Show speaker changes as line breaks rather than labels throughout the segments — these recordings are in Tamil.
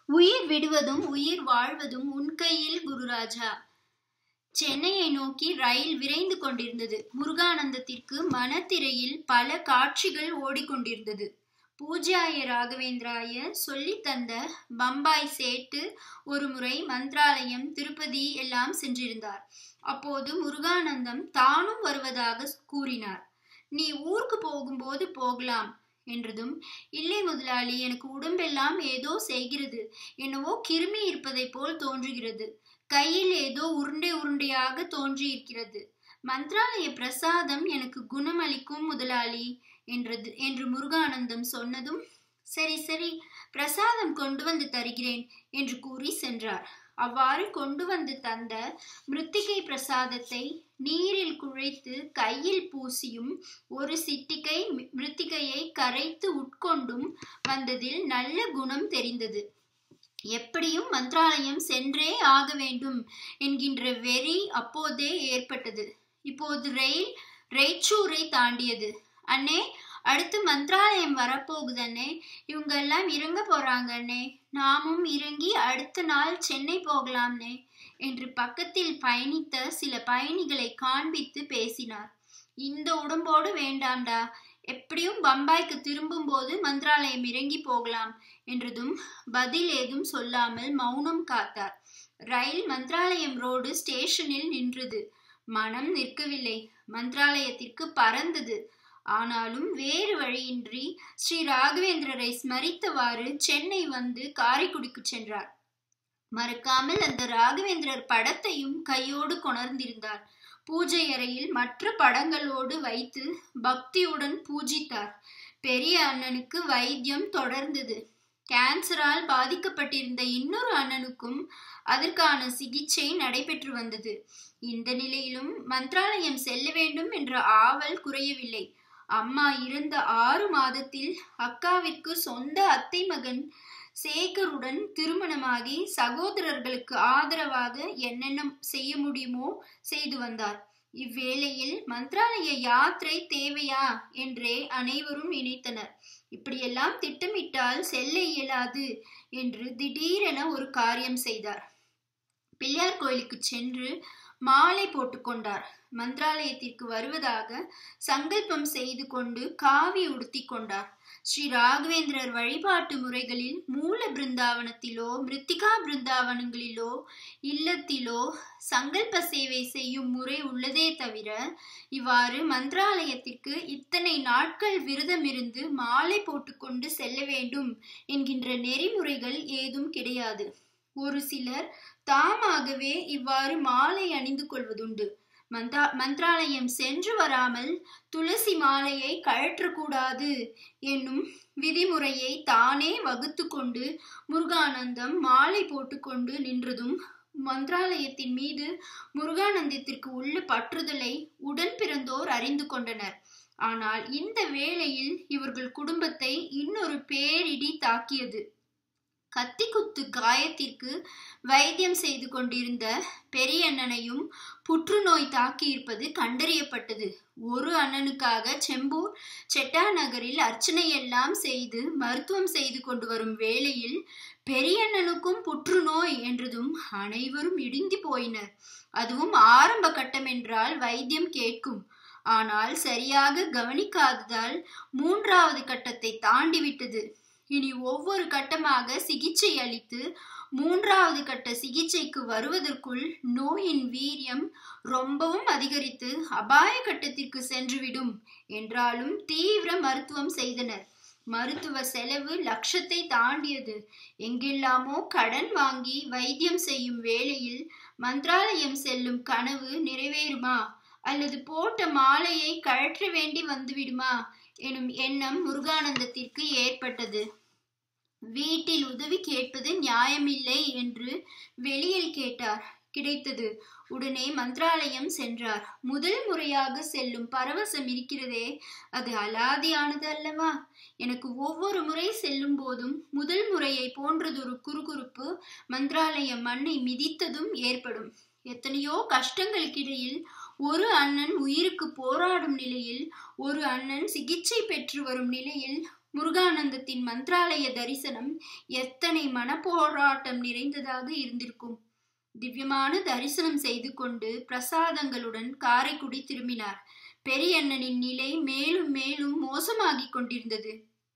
உயிர் விடுவதும் உயிர் வாழ்வதும் உன் கையில் குருராஜா சென்னையை நோக்கி ரயில் விரைந்து கொண்டிருந்தது முருகானந்தத்திற்கு மனத்திரையில் பல காட்சிகள் ஓடிக்கொண்டிருந்தது பூஜ்யாய ராகவேந்திராய சொல்லி தந்த பம்பாய் சேட்டு ஒரு முறை மந்திராலயம் திருப்பதி எல்லாம் சென்றிருந்தார் அப்போது முருகானந்தம் தானும் வருவதாக கூறினார் நீ ஊருக்கு போகும்போது போகலாம் என்றதும் இல்லை முதலாளி எனக்கு உடம்பெல்லாம் ஏதோ செய்கிறது என்னவோ கிருமி இருப்பதை போல் தோன்றுகிறது கையில் ஏதோ உருண்டை உருண்டையாக தோன்றியிருக்கிறது மந்திராலய பிரசாதம் எனக்கு குணமளிக்கும் முதலாளி என்றது என்று முருகானந்தம் சொன்னதும் சரி சரி பிரசாதம் கொண்டு வந்து தருகிறேன் என்று கூறி சென்றார் அவ்வாறு கொண்டு வந்து தந்த மிருத்திகை பிரசாதத்தை நீரில் குழைத்து கையில் பூசியும் ஒரு சிட்டிகை மிருத்திகையை கரைத்து உட்கொண்டும் வந்ததில் நல்ல குணம் தெரிந்தது எப்படியும் மந்திராலயம் சென்றே ஆக வேண்டும் என்கின்ற வெறி அப்போதே ஏற்பட்டது இப்போது ரயில் ரெய்ச்சூரை தாண்டியது அண்ணே அடுத்து மந்திராலயம் வரப்போகுது அண்ணே இவங்க எல்லாம் இறங்க போறாங்க அண்ணே நாமும் இறங்கி அடுத்த நாள் சென்னை போகலாம்னே என்று பக்கத்தில் பயணித்த சில பயணிகளை காண்பித்து பேசினார் இந்த உடம்போடு வேண்டாம்டா எப்படியும் பம்பாய்க்கு திரும்பும் போது மந்திராலயம் இறங்கி போகலாம் என்றதும் பதில் ஏதும் சொல்லாமல் மௌனம் காத்தார் ரயில் மந்திராலயம் ரோடு ஸ்டேஷனில் நின்றது மனம் நிற்கவில்லை மந்திராலயத்திற்கு பறந்தது ஆனாலும் வேறு வழியின்றி ஸ்ரீ ராகவேந்திரரை ஸ்மரித்தவாறு சென்னை வந்து காரைக்குடிக்கு சென்றார் மறக்காமல் அந்த ராகவேந்திரர் படத்தையும் கையோடு கொணர்ந்திருந்தார் பூஜை அறையில் மற்ற படங்களோடு வைத்து பக்தியுடன் பூஜித்தார் பெரிய அண்ணனுக்கு வைத்தியம் தொடர்ந்தது கேன்சரால் பாதிக்கப்பட்டிருந்த இன்னொரு அண்ணனுக்கும் அதற்கான சிகிச்சை நடைபெற்று வந்தது இந்த நிலையிலும் மந்திராலயம் செல்ல வேண்டும் என்ற ஆவல் குறையவில்லை அம்மா இருந்த ஆறு மாதத்தில் அக்காவிற்கு சொந்த அத்தை மகன் சேகருடன் திருமணமாகி சகோதரர்களுக்கு ஆதரவாக என்னென்ன செய்ய முடியுமோ செய்து வந்தார் இவ்வேளையில் மந்திராலய யாத்திரை தேவையா என்றே அனைவரும் நினைத்தனர் இப்படியெல்லாம் திட்டமிட்டால் செல்ல இயலாது என்று திடீரென ஒரு காரியம் செய்தார் பிள்ளையார் கோயிலுக்கு சென்று மாலை போட்டுக்கொண்டார் மந்திராலயத்திற்கு வருவதாக சங்கல்பம் செய்து கொண்டு காவி உடுத்தி கொண்டார் ஸ்ரீ ராகவேந்திரர் வழிபாட்டு முறைகளில் மூல பிருந்தாவனத்திலோ மிருத்திகா பிருந்தாவனங்களிலோ இல்லத்திலோ சங்கல்ப சேவை செய்யும் முறை உள்ளதே தவிர இவ்வாறு மந்திராலயத்திற்கு இத்தனை நாட்கள் விரதமிருந்து மாலை போட்டுக்கொண்டு செல்ல வேண்டும் என்கின்ற நெறிமுறைகள் ஏதும் கிடையாது ஒரு சிலர் தாமாகவே இவ்வாறு மாலை அணிந்து கொள்வதுண்டு மந்தா மந்திராலயம் சென்று வராமல் துளசி மாலையை கழற்றக்கூடாது என்னும் விதிமுறையை தானே வகுத்து கொண்டு முருகானந்தம் மாலை போட்டுக்கொண்டு நின்றதும் மந்திராலயத்தின் மீது முருகானந்தத்திற்கு உள்ள பற்றுதலை உடன் பிறந்தோர் அறிந்து கொண்டனர் ஆனால் இந்த வேளையில் இவர்கள் குடும்பத்தை இன்னொரு பேரிடி தாக்கியது கத்தி குத்து காயத்திற்கு வைத்தியம் செய்து கொண்டிருந்த பெரியண்ணனையும் புற்றுநோய் தாக்கியிருப்பது கண்டறியப்பட்டது ஒரு அண்ணனுக்காக செம்பூர் செட்டா நகரில் அர்ச்சனையெல்லாம் செய்து மருத்துவம் செய்து கொண்டு வரும் வேளையில் பெரியண்ணனுக்கும் புற்றுநோய் என்றதும் அனைவரும் இடிந்து போயினர் அதுவும் ஆரம்ப கட்டம் என்றால் வைத்தியம் கேட்கும் ஆனால் சரியாக கவனிக்காததால் மூன்றாவது கட்டத்தை தாண்டிவிட்டது இனி ஒவ்வொரு கட்டமாக சிகிச்சை அளித்து மூன்றாவது கட்ட சிகிச்சைக்கு வருவதற்குள் நோயின் வீரியம் ரொம்பவும் அதிகரித்து அபாய கட்டத்திற்கு சென்றுவிடும் என்றாலும் தீவிர மருத்துவம் செய்தனர் மருத்துவ செலவு லட்சத்தை தாண்டியது எங்கெல்லாமோ கடன் வாங்கி வைத்தியம் செய்யும் வேளையில் மந்திராலயம் செல்லும் கனவு நிறைவேறுமா அல்லது போட்ட மாலையை கழற்ற வேண்டி வந்துவிடுமா எனும் எண்ணம் முருகானந்தத்திற்கு ஏற்பட்டது வீட்டில் உதவி கேட்பது நியாயமில்லை என்று வெளியில் கேட்டார் கிடைத்தது உடனே மந்திராலயம் சென்றார் முதல் முறையாக செல்லும் பரவசம் இருக்கிறதே அது அலாதியானது அல்லவா எனக்கு ஒவ்வொரு முறை செல்லும் போதும் முதல் முறையை போன்றதொரு குறுகுறுப்பு மந்திராலய மண்ணை மிதித்ததும் ஏற்படும் எத்தனையோ கஷ்டங்களுக்கிடையில் ஒரு அண்ணன் உயிருக்கு போராடும் நிலையில் ஒரு அண்ணன் சிகிச்சை பெற்று வரும் நிலையில் முருகானந்தத்தின் மந்திராலய தரிசனம் எத்தனை மனப்போராட்டம் நிறைந்ததாக இருந்திருக்கும் திவ்யமான தரிசனம் செய்து கொண்டு பிரசாதங்களுடன் காரைக்குடி திரும்பினார் பெரியண்ணனின் நிலை மேலும் மேலும் மோசமாகிக் கொண்டிருந்தது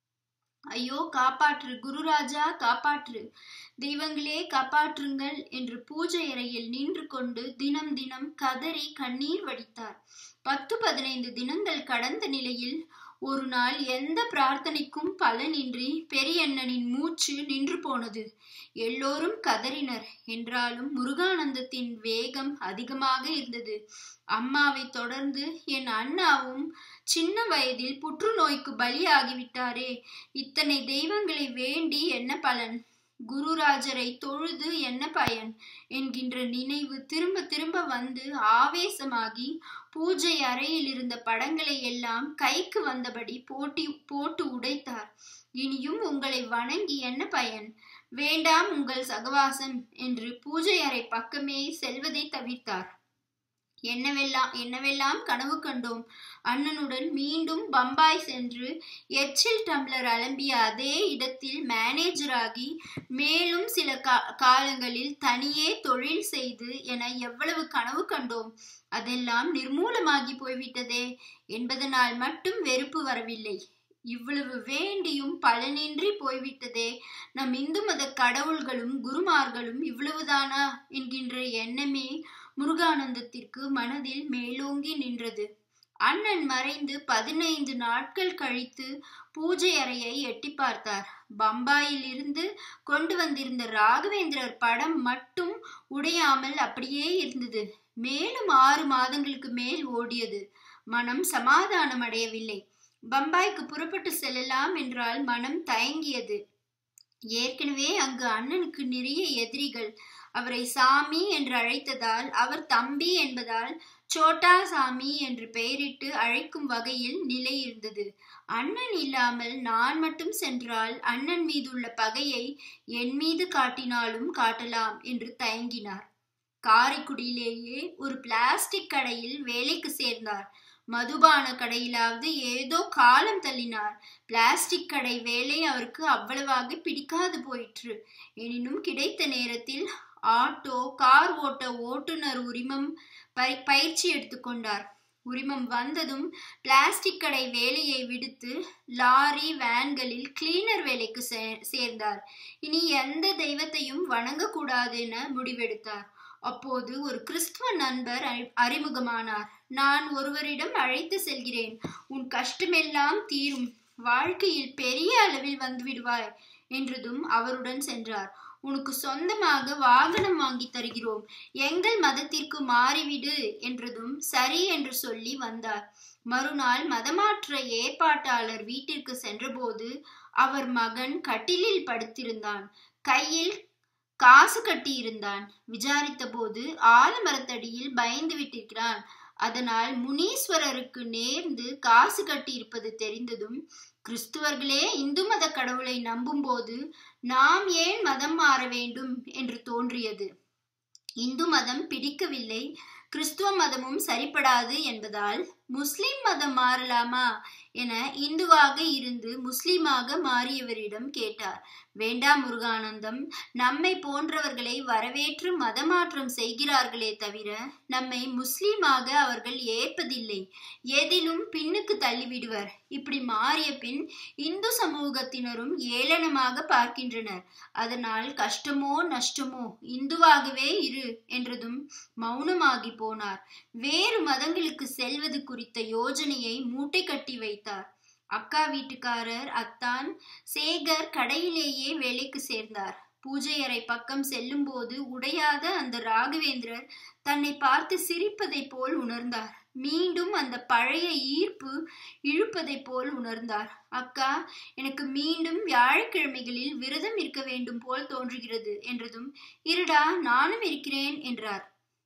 ஐயோ காப்பாற்று குருராஜா காப்பாற்று தெய்வங்களே காப்பாற்றுங்கள் என்று பூஜை அறையில் நின்று கொண்டு தினம் தினம் கதறி கண்ணீர் வடித்தார் பத்து பதினைந்து தினங்கள் கடந்த நிலையில் ஒரு நாள் எந்த பிரார்த்தனைக்கும் பலனின்றி பெரியண்ணனின் மூச்சு நின்று போனது எல்லோரும் கதறினர் என்றாலும் முருகானந்தத்தின் வேகம் அதிகமாக இருந்தது அம்மாவை தொடர்ந்து என் அண்ணாவும் சின்ன வயதில் புற்றுநோய்க்கு பலியாகிவிட்டாரே இத்தனை தெய்வங்களை வேண்டி என்ன பலன் குருராஜரை தொழுது என்ன பயன் என்கின்ற நினைவு திரும்ப திரும்ப வந்து ஆவேசமாகி பூஜை அறையில் இருந்த படங்களை எல்லாம் கைக்கு வந்தபடி போட்டி போட்டு உடைத்தார் இனியும் உங்களை வணங்கி என்ன பயன் வேண்டாம் உங்கள் சகவாசம் என்று பூஜை அறை பக்கமே செல்வதை தவிர்த்தார் என்னவெல்லாம் என்னவெல்லாம் கனவு கண்டோம் அண்ணனுடன் மீண்டும் பம்பாய் சென்று எச்சில் டம்ளர் அலம்பிய அதே இடத்தில் மேனேஜராகி மேலும் சில காலங்களில் தனியே தொழில் செய்து என எவ்வளவு கனவு கண்டோம் அதெல்லாம் நிர்மூலமாகி போய்விட்டதே என்பதனால் மட்டும் வெறுப்பு வரவில்லை இவ்வளவு வேண்டியும் பலனின்றி போய்விட்டதே நம் இந்து மத கடவுள்களும் குருமார்களும் இவ்வளவுதானா என்கின்ற எண்ணமே முருகானந்தத்திற்கு மனதில் மேலோங்கி நின்றது அண்ணன் மறைந்து பதினைந்து நாட்கள் கழித்து பூஜை அறையை எட்டி பார்த்தார் பம்பாயில் இருந்து கொண்டு வந்திருந்த ராகவேந்திரர் படம் மட்டும் உடையாமல் அப்படியே இருந்தது மேலும் ஆறு மாதங்களுக்கு மேல் ஓடியது மனம் சமாதானம் அடையவில்லை பம்பாய்க்கு புறப்பட்டு செல்லலாம் என்றால் மனம் தயங்கியது ஏற்கனவே அங்கு அண்ணனுக்கு நிறைய எதிரிகள் அவரை சாமி என்று அழைத்ததால் அவர் தம்பி என்பதால் சோட்டா சாமி என்று பெயரிட்டு அழைக்கும் வகையில் நிலை இருந்தது அண்ணன் இல்லாமல் நான் மட்டும் சென்றால் அண்ணன் மீதுள்ள பகையை என் மீது காட்டினாலும் காட்டலாம் என்று தயங்கினார் காரைக்குடியிலேயே ஒரு பிளாஸ்டிக் கடையில் வேலைக்கு சேர்ந்தார் மதுபான கடையிலாவது ஏதோ காலம் தள்ளினார் பிளாஸ்டிக் கடை வேலை அவருக்கு அவ்வளவாக பிடிக்காது போயிற்று எனினும் கிடைத்த நேரத்தில் ஆட்டோ கார் ஓட்ட ஓட்டுநர் உரிமம் பயிற்சி எடுத்துக்கொண்டார் உரிமம் வந்ததும் பிளாஸ்டிக் கடை வேலையை விடுத்து லாரி வேன்களில் கிளீனர் வேலைக்கு சேர்ந்தார் இனி எந்த தெய்வத்தையும் வணங்கக்கூடாது என முடிவெடுத்தார் அப்போது ஒரு கிறிஸ்துவ நண்பர் அறிமுகமானார் நான் ஒருவரிடம் அழைத்து செல்கிறேன் உன் கஷ்டமெல்லாம் தீரும் வாழ்க்கையில் பெரிய அளவில் வந்து விடுவாய் என்றதும் அவருடன் சென்றார் உனக்கு சொந்தமாக வாகனம் வாங்கி தருகிறோம் எங்கள் மதத்திற்கு மாறிவிடு என்றதும் சரி என்று சொல்லி வந்தார் மறுநாள் மதமாற்ற ஏற்பாட்டாளர் வீட்டிற்கு சென்றபோது அவர் மகன் கட்டிலில் படுத்திருந்தான் கையில் காசு கட்டியிருந்தான் விசாரித்த போது ஆலமரத்தடியில் பயந்து விட்டிருக்கிறான் அதனால் முனீஸ்வரருக்கு நேர்ந்து காசு கட்டியிருப்பது தெரிந்ததும் கிறிஸ்துவர்களே இந்து மத கடவுளை நம்பும்போது நாம் ஏன் மதம் மாற வேண்டும் என்று தோன்றியது இந்து மதம் பிடிக்கவில்லை கிறிஸ்துவ மதமும் சரிப்படாது என்பதால் முஸ்லிம் மதம் மாறலாமா என இந்துவாக இருந்து முஸ்லிமாக மாறியவரிடம் கேட்டார் வேண்டாம் முருகானந்தம் நம்மை போன்றவர்களை வரவேற்று மதமாற்றம் செய்கிறார்களே தவிர நம்மை முஸ்லீமாக அவர்கள் ஏற்பதில்லை எதிலும் பின்னுக்கு தள்ளிவிடுவர் இப்படி மாறிய பின் இந்து சமூகத்தினரும் ஏளனமாக பார்க்கின்றனர் அதனால் கஷ்டமோ நஷ்டமோ இந்துவாகவே இரு என்றதும் மௌனமாகி போனார் வேறு மதங்களுக்கு செல்வது குறித்த யோஜனையை மூட்டை கட்டி வைத்தார் அக்கா வீட்டுக்காரர் அத்தான் சேகர் கடையிலேயே வேலைக்கு சேர்ந்தார் பூஜை அறை பக்கம் செல்லும் போது உடையாத அந்த ராகவேந்திரர் தன்னை பார்த்து சிரிப்பதை போல் உணர்ந்தார் மீண்டும் அந்த பழைய ஈர்ப்பு இழுப்பதை போல் உணர்ந்தார் அக்கா எனக்கு மீண்டும் வியாழக்கிழமைகளில் விரதம் இருக்க வேண்டும் போல் தோன்றுகிறது என்றதும் இருடா நானும் இருக்கிறேன் என்றார்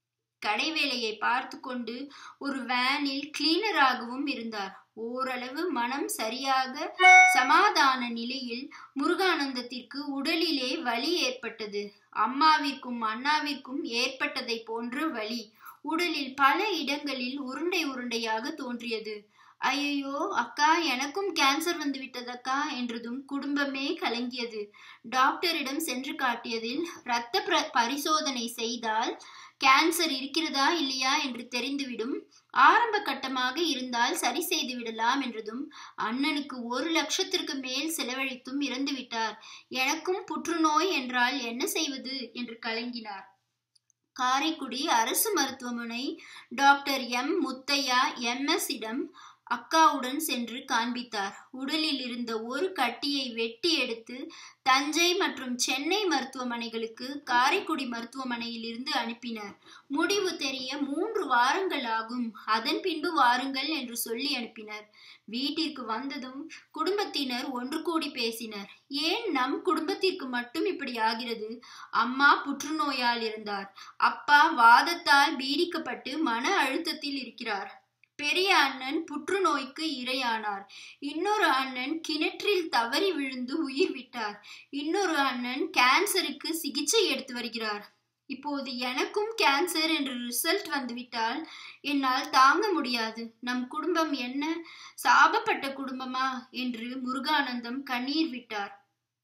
கடை வேலையை பார்த்து கொண்டு ஒரு வேனில் கிளீனராகவும் இருந்தார் ஓரளவு மனம் சரியாக சமாதான நிலையில் முருகானந்தத்திற்கு உடலிலே வலி ஏற்பட்டது அம்மாவிற்கும் அண்ணாவிற்கும் ஏற்பட்டதை போன்ற வலி உடலில் பல இடங்களில் உருண்டை உருண்டையாக தோன்றியது ஐயோ அக்கா எனக்கும் கேன்சர் வந்து விட்டதக்கா என்றதும் குடும்பமே கலங்கியது டாக்டரிடம் சென்று காட்டியதில் இரத்த பரிசோதனை செய்தால் கேன்சர் இருக்கிறதா இல்லையா என்று தெரிந்துவிடும் ஆரம்ப கட்டமாக இருந்தால் சரி செய்து விடலாம் என்றதும் அண்ணனுக்கு ஒரு லட்சத்திற்கு மேல் செலவழித்தும் இறந்து விட்டார் எனக்கும் புற்றுநோய் என்றால் என்ன செய்வது என்று கலங்கினார் காரைக்குடி அரசு மருத்துவமனை டாக்டர் எம் முத்தையா எம்எஸ் இடம் அக்காவுடன் சென்று காண்பித்தார் உடலில் இருந்த ஒரு கட்டியை வெட்டி எடுத்து தஞ்சை மற்றும் சென்னை மருத்துவமனைகளுக்கு காரைக்குடி மருத்துவமனையில் இருந்து அனுப்பினர் முடிவு தெரிய மூன்று வாரங்கள் ஆகும் அதன் பின்பு வாருங்கள் என்று சொல்லி அனுப்பினர் வீட்டிற்கு வந்ததும் குடும்பத்தினர் ஒன்று கூடி பேசினர் ஏன் நம் குடும்பத்திற்கு மட்டும் இப்படி ஆகிறது அம்மா புற்றுநோயால் இருந்தார் அப்பா வாதத்தால் பீடிக்கப்பட்டு மன அழுத்தத்தில் இருக்கிறார் பெரிய அண்ணன் புற்றுநோய்க்கு இரையானார் இன்னொரு அண்ணன் கிணற்றில் தவறி விழுந்து உயிர் விட்டார் இன்னொரு அண்ணன் கேன்சருக்கு சிகிச்சை எடுத்து வருகிறார் இப்போது எனக்கும் கேன்சர் என்று ரிசல்ட் வந்துவிட்டால் என்னால் தாங்க முடியாது நம் குடும்பம் என்ன சாபப்பட்ட குடும்பமா என்று முருகானந்தம் கண்ணீர் விட்டார்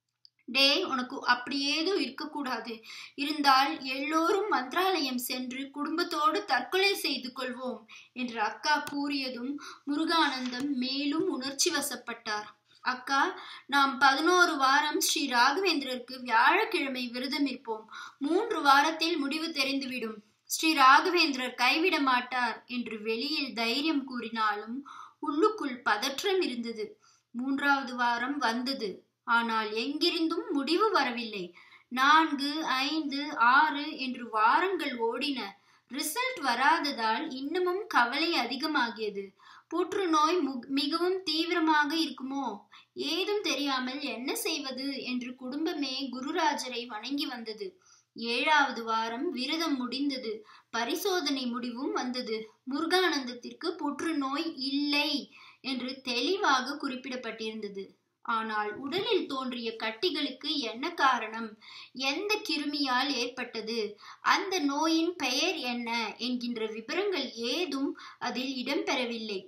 டே உனக்கு அப்படி ஏதும் இருக்கக்கூடாது இருந்தால் எல்லோரும் மந்திராலயம் சென்று குடும்பத்தோடு தற்கொலை செய்து கொள்வோம் என்று அக்கா கூறியதும் முருகானந்தம் மேலும் உணர்ச்சி வசப்பட்டார் அக்கா நாம் பதினோரு வாரம் ஸ்ரீ ராகவேந்திரருக்கு வியாழக்கிழமை விரதம் இருப்போம் மூன்று வாரத்தில் முடிவு தெரிந்துவிடும் ஸ்ரீ ராகவேந்திரர் கைவிட மாட்டார் என்று வெளியில் தைரியம் கூறினாலும் உள்ளுக்குள் பதற்றம் இருந்தது மூன்றாவது வாரம் வந்தது ஆனால் எங்கிருந்தும் முடிவு வரவில்லை நான்கு ஐந்து ஆறு என்று வாரங்கள் ஓடின ரிசல்ட் வராததால் இன்னமும் கவலை அதிகமாகியது புற்றுநோய் மிகவும் தீவிரமாக இருக்குமோ ஏதும் தெரியாமல் என்ன செய்வது என்று குடும்பமே குருராஜரை வணங்கி வந்தது ஏழாவது வாரம் விரதம் முடிந்தது பரிசோதனை முடிவும் வந்தது முருகானந்தத்திற்கு புற்றுநோய் இல்லை என்று தெளிவாக குறிப்பிடப்பட்டிருந்தது ஆனால் உடலில் தோன்றிய கட்டிகளுக்கு என்ன காரணம் எந்த கிருமியால் ஏற்பட்டது அந்த நோயின் பெயர் என்ன என்கின்ற விவரங்கள் ஏதும் அதில் இடம்பெறவில்லை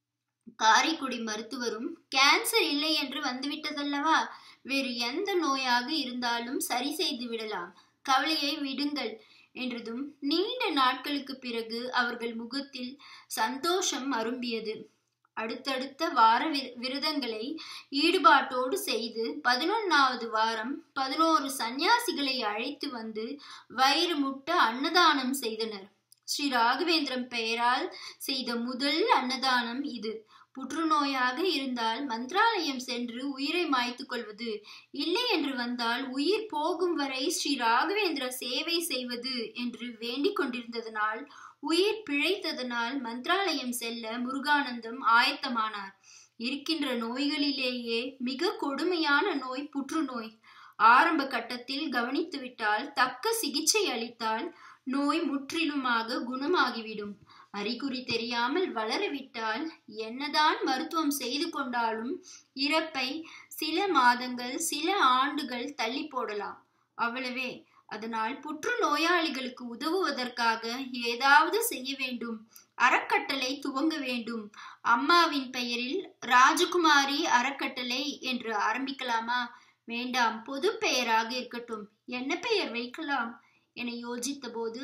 காரைக்குடி மருத்துவரும் கேன்சர் இல்லை என்று வந்துவிட்டதல்லவா வேறு எந்த நோயாக இருந்தாலும் சரி செய்து விடலாம் கவலையை விடுங்கள் என்றதும் நீண்ட நாட்களுக்கு பிறகு அவர்கள் முகத்தில் சந்தோஷம் அரும்பியது அடுத்தடுத்த வார விரதங்களை ஈடுபாட்டோடு செய்து பதினொன்னாவது வாரம் பதினோரு சந்நியாசிகளை அழைத்து வந்து வயிறு முட்ட அன்னதானம் செய்தனர் ஸ்ரீ ராகவேந்திரம் பெயரால் செய்த முதல் அன்னதானம் இது புற்றுநோயாக இருந்தால் மந்திராலயம் சென்று உயிரை மாய்த்து கொள்வது இல்லை என்று வந்தால் உயிர் போகும் வரை ஸ்ரீ ராகவேந்திர சேவை செய்வது என்று வேண்டிக் கொண்டிருந்ததனால் உயிர் பிழைத்ததனால் மந்திராலயம் செல்ல முருகானந்தம் ஆயத்தமானார் இருக்கின்ற நோய்களிலேயே மிக கொடுமையான நோய் புற்றுநோய் ஆரம்ப கட்டத்தில் கவனித்துவிட்டால் தக்க சிகிச்சை அளித்தால் நோய் முற்றிலுமாக குணமாகிவிடும் அறிகுறி தெரியாமல் வளரவிட்டால் என்னதான் மருத்துவம் செய்து கொண்டாலும் இறப்பை சில மாதங்கள் சில ஆண்டுகள் தள்ளி போடலாம் அவ்வளவே அதனால் புற்றுநோயாளிகளுக்கு உதவுவதற்காக ஏதாவது செய்ய வேண்டும் அறக்கட்டளை துவங்க வேண்டும் அம்மாவின் பெயரில் ராஜகுமாரி அறக்கட்டளை என்று ஆரம்பிக்கலாமா வேண்டாம் பொது பெயராக இருக்கட்டும் என்ன பெயர் வைக்கலாம் என யோசித்த போது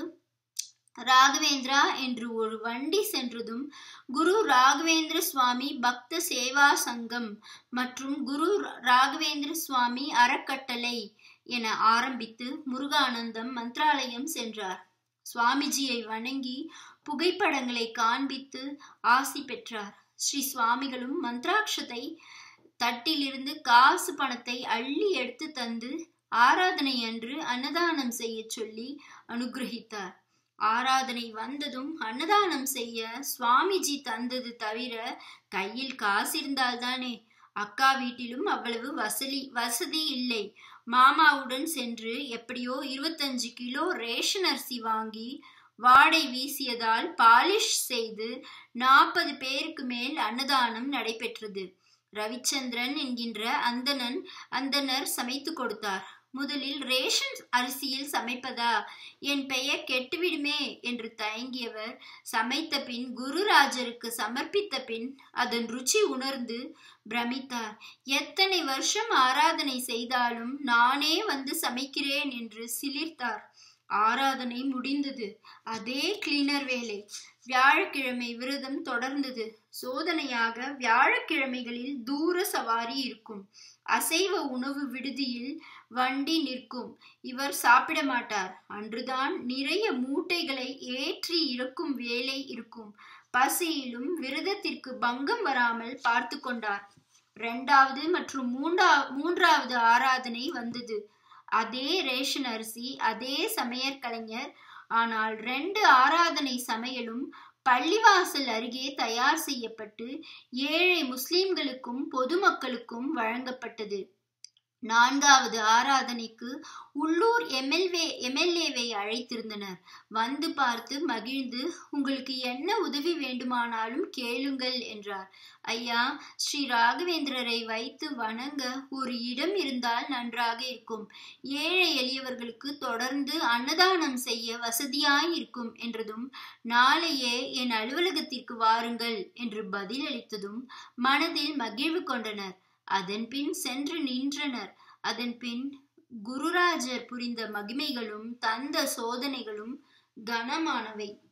ராகவேந்திரா என்று ஒரு வண்டி சென்றதும் குரு ராகவேந்திர சுவாமி பக்த சேவா சங்கம் மற்றும் குரு ராகவேந்திர சுவாமி அறக்கட்டளை என ஆரம்பித்து முருகானந்தம் மந்திராலயம் சென்றார் சுவாமிஜியை வணங்கி புகைப்படங்களை காண்பித்து ஆசி பெற்றார் ஸ்ரீ சுவாமிகளும் மந்திராட்சத்தை தட்டிலிருந்து காசு பணத்தை அள்ளி எடுத்து தந்து ஆராதனை அன்று அன்னதானம் செய்ய சொல்லி அனுகிரகித்தார் ஆராதனை வந்ததும் அன்னதானம் செய்ய சுவாமிஜி தந்தது தவிர கையில் காசு இருந்தால்தானே அக்கா வீட்டிலும் அவ்வளவு வசதி வசதி இல்லை மாமாவுடன் சென்று எப்படியோ இருபத்தஞ்சு கிலோ ரேஷன் அரிசி வாங்கி வாடை வீசியதால் பாலிஷ் செய்து நாற்பது பேருக்கு மேல் அன்னதானம் நடைபெற்றது ரவிச்சந்திரன் என்கின்ற அந்தணன் அந்தனர் சமைத்து கொடுத்தார் முதலில் ரேஷன் அரிசியில் சமைப்பதா என் பெயர் கெட்டுவிடுமே என்று தயங்கியவர் சமைத்த பின் குருராஜருக்கு சமர்ப்பித்த பின் அதன் ருச்சி உணர்ந்து பிரமித்தார் எத்தனை வருஷம் ஆராதனை செய்தாலும் நானே வந்து சமைக்கிறேன் என்று சிலிர்த்தார் ஆராதனை முடிந்தது அதே கிளீனர் வேலை வியாழக்கிழமை விரதம் தொடர்ந்தது சோதனையாக வியாழக்கிழமைகளில் தூர சவாரி இருக்கும் அசைவ உணவு விடுதியில் வண்டி நிற்கும் இவர் சாப்பிட மாட்டார் அன்றுதான் நிறைய மூட்டைகளை ஏற்றி இறக்கும் வேலை இருக்கும் பசியிலும் விரதத்திற்கு பங்கம் வராமல் பார்த்து கொண்டார் இரண்டாவது மற்றும் மூன்றா மூன்றாவது ஆராதனை வந்தது அதே ரேஷன் அரிசி அதே சமையற்கலைஞர் ஆனால் ரெண்டு ஆராதனை சமையலும் பள்ளிவாசல் அருகே தயார் செய்யப்பட்டு ஏழை முஸ்லிம்களுக்கும் பொதுமக்களுக்கும் வழங்கப்பட்டது நான்காவது ஆராதனைக்கு உள்ளூர் எம்எல்ஏ எம்எல்ஏவை அழைத்திருந்தனர் வந்து பார்த்து மகிழ்ந்து உங்களுக்கு என்ன உதவி வேண்டுமானாலும் கேளுங்கள் என்றார் ஐயா ஸ்ரீ ராகவேந்திரரை வைத்து வணங்க ஒரு இடம் இருந்தால் நன்றாக இருக்கும் ஏழை எளியவர்களுக்கு தொடர்ந்து அன்னதானம் செய்ய வசதியாய் இருக்கும் என்றதும் நாளையே என் அலுவலகத்திற்கு வாருங்கள் என்று பதிலளித்ததும் மனதில் மகிழ்வு கொண்டனர் அதன் பின் சென்று நின்றனர் அதன் பின் குருராஜர் புரிந்த மகிமைகளும் தந்த சோதனைகளும் கனமானவை